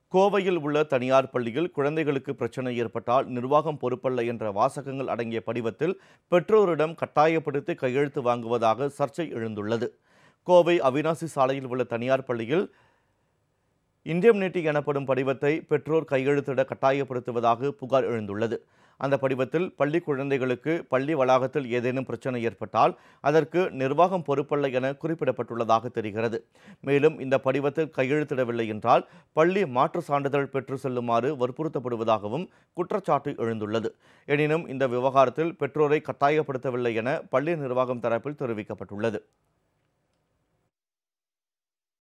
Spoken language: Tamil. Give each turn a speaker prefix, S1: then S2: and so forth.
S1: கோவையில் உள்ள தனியார் பள்ளியில் குழந்தைகளுக்கு பிரச்சனை ஏற்பட்டால் நிர்வாகம் பொறுப்பல்ல என்ற வாசகங்கள் அடங்கிய படிவத்தில் பெற்றோரிடம் கட்டாயப்படுத்தி கையெழுத்து வாங்குவதாக சர்ச்சை எழுந்துள்ளது கோவை அவினாசி சாலையில் உள்ள தனியார் பள்ளியில் இண்டியம்னிட்டி எனப்படும் படிவத்தை பெற்றோர் கையெழுத்திட கட்டாயப்படுத்துவதாக புகார் எழுந்துள்ளது அந்த படிவத்தில் பள்ளி குழந்தைகளுக்கு பள்ளி வளாகத்தில் ஏதேனும் பிரச்சனை ஏற்பட்டால் அதற்கு நிர்வாகம் பொறுப்பல்ல என குறிப்பிடப்பட்டுள்ளதாக தெரிகிறது மேலும் இந்த படிவத்தில் கையெழுத்திடவில்லை என்றால் பள்ளி மாற்று சான்றிதழ் பெற்று செல்லுமாறு வற்புறுத்தப்படுவதாகவும் குற்றச்சாட்டு எழுந்துள்ளது எனினும் இந்த விவகாரத்தில் பெற்றோரை கட்டாயப்படுத்தவில்லை என பள்ளி நிர்வாகம் தரப்பில் தெரிவிக்கப்பட்டுள்ளது